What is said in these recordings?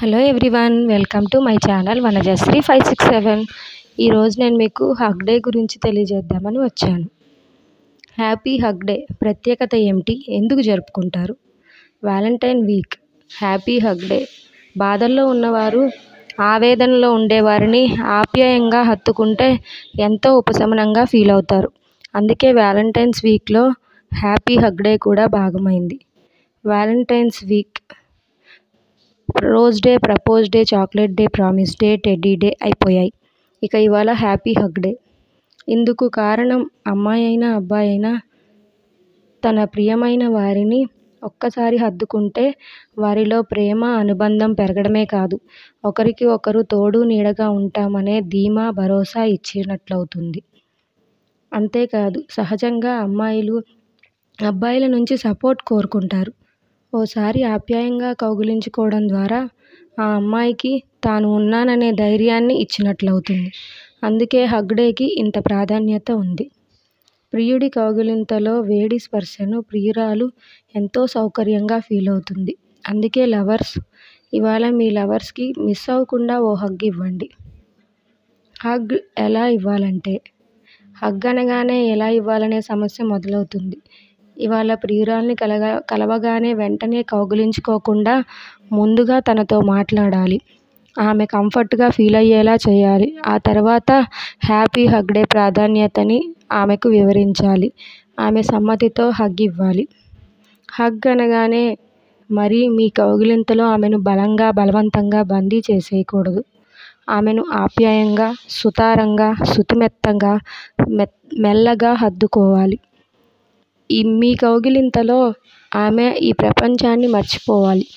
hello everyone welcome to my channel Vanajasri five six seven ఈరోజు నేను మీకు హగ్ డే గురించి తెలియజేద్దామని వచ్చాను హ్యాపీ హగ్ డే ప్రత్యేకత ఏమిటి ఎందుకు జరుపుకుంటారు valentine week happy hug day బాధల్లో ఉన్నవారు ఆవేదనలో ఉండేవారిని ఆప్యాయంగా హత్తుకుంటే ఎంతో ఉపశమనంగా ఫీల్ అవుతారు అందుకే వ్యాలంటైన్స్ వీక్లో హ్యాపీ హగ్ డే కూడా భాగమైంది valentine's week rose day propose day chocolate day promise day teddy day అయిపోయాయి ఇక ఇవాళ హ్యాపీ హగ్ డే ఇందుకు కారణం అమ్మాయి అయినా అబ్బాయి అయినా తన ప్రియమైన వారిని ఒక్కసారి హత్తుకుంటే వారిలో ప్రేమ అనుబంధం పెరగడమే కాదు ఒకరికి ఒకరు తోడు నీడగా ఉంటామనే ధీమా భరోసా ఇచ్చినట్లవుతుంది అంతేకాదు సహజంగా అమ్మాయిలు అబ్బాయిల నుంచి సపోర్ట్ కోరుకుంటారు ఓసారి ఆప్యాయంగా కౌగిలించుకోవడం ద్వారా ఆ అమ్మాయికి తాను ఉన్నాననే ధైర్యాన్ని ఇచ్చినట్లవుతుంది అందుకే హగ్ డేకి ఇంత ప్రాధాన్యత ఉంది ప్రియుడి కౌగిలింతలో వేడి స్పర్శను ప్రియురాలు ఎంతో సౌకర్యంగా ఫీల్ అవుతుంది అందుకే లవర్స్ ఇవాళ మీ లవర్స్కి మిస్ అవ్వకుండా ఓ హగ్ ఇవ్వండి హగ్ ఎలా ఇవ్వాలంటే హగ్ అనగానే ఎలా ఇవ్వాలనే సమస్య మొదలవుతుంది ఇవాళ ప్రియురాల్ని కలగా కలవగానే వెంటనే కౌగిలించుకోకుండా ముందుగా తనతో మాట్లాడాలి ఆమె కంఫర్ట్గా ఫీల్ అయ్యేలా చేయాలి ఆ తర్వాత హ్యాపీ హగ్ డే ప్రాధాన్యతని ఆమెకు వివరించాలి ఆమె సమ్మతితో హగ్ ఇవ్వాలి హగ్ అనగానే మరి మీ కౌగిలింతలో ఆమెను బలంగా బలవంతంగా బందీ చేసేయకూడదు ఆమెను ఆప్యాయంగా సుతారంగా శుతిమెత్తంగా మె మెల్లగా హత్తుకోవాలి ఈ మీ కౌగిలింతలో ఆమె ఈ ప్రపంచాన్ని మర్చిపోవాలి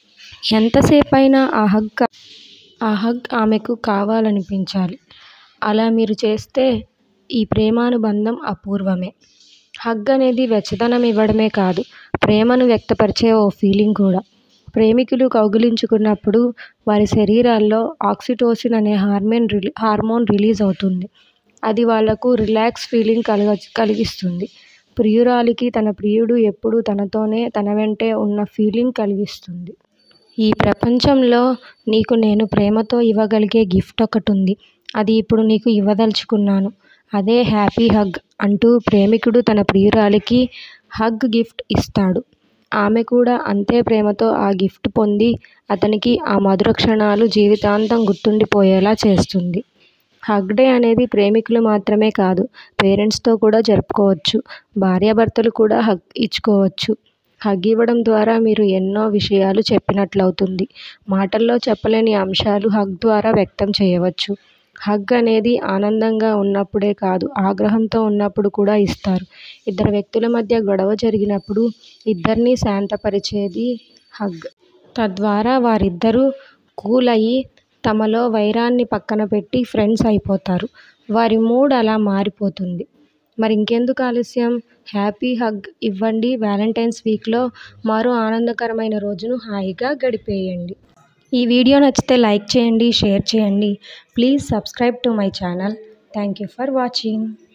ఎంతసేపైనా ఆ హగ్ ఆ హగ్ ఆమెకు కావాలనిపించాలి అలా మీరు చేస్తే ఈ ప్రేమానుబంధం అపూర్వమే హగ్ అనేది వెచ్చదనం ఇవ్వడమే కాదు ప్రేమను వ్యక్తపరిచే ఓ ఫీలింగ్ కూడా ప్రేమికులు కౌగిలించుకున్నప్పుడు వారి శరీరాల్లో ఆక్సిటోసిన్ అనే హార్మోన్ రిలీ హార్మోన్ రిలీజ్ అవుతుంది అది వాళ్లకు రిలాక్స్ ఫీలింగ్ కలగ కలిగిస్తుంది ప్రియురాలికి తన ప్రియుడు ఎప్పుడూ తనతోనే తన వెంటే ఉన్న ఫీలింగ్ కలిగిస్తుంది ఈ ప్రపంచంలో నీకు నేను ప్రేమతో ఇవ్వగలిగే గిఫ్ట్ ఒకటి ఉంది అది ఇప్పుడు నీకు ఇవ్వదలుచుకున్నాను అదే హ్యాపీ హగ్ అంటూ ప్రేమికుడు తన ప్రియురాలికి హగ్ గిఫ్ట్ ఇస్తాడు ఆమె కూడా అంతే ప్రేమతో ఆ గిఫ్ట్ పొంది అతనికి ఆ మధుర క్షణాలు జీవితాంతం గుర్తుండిపోయేలా చేస్తుంది హగ్ డే అనేది ప్రేమికులు మాత్రమే కాదు పేరెంట్స్తో కూడా జరుపుకోవచ్చు భార్యాభర్తలు కూడా హగ్ ఇచ్చుకోవచ్చు హగ్ ఇవ్వడం ద్వారా మీరు ఎన్నో విషయాలు చెప్పినట్లవుతుంది మాటల్లో చెప్పలేని అంశాలు హగ్ ద్వారా వ్యక్తం చేయవచ్చు హగ్ అనేది ఆనందంగా ఉన్నప్పుడే కాదు ఆగ్రహంతో ఉన్నప్పుడు కూడా ఇస్తారు ఇద్దరు వ్యక్తుల మధ్య గొడవ జరిగినప్పుడు ఇద్దరిని శాంతపరిచేది హగ్ తద్వారా వారిద్దరూ కూల్ అయ్యి తమలో వైరాన్ని పక్కన పెట్టి ఫ్రెండ్స్ అయిపోతారు వారి మూడ్ అలా మారిపోతుంది మరి ఇంకెందుకు ఆలస్యం హ్యాపీ హగ్ ఇవ్వండి వ్యాలంటైన్స్ వీక్లో మరో ఆనందకరమైన రోజును హాయిగా గడిపేయండి ఈ వీడియో నచ్చితే లైక్ చేయండి షేర్ చేయండి please subscribe to my channel thank you for watching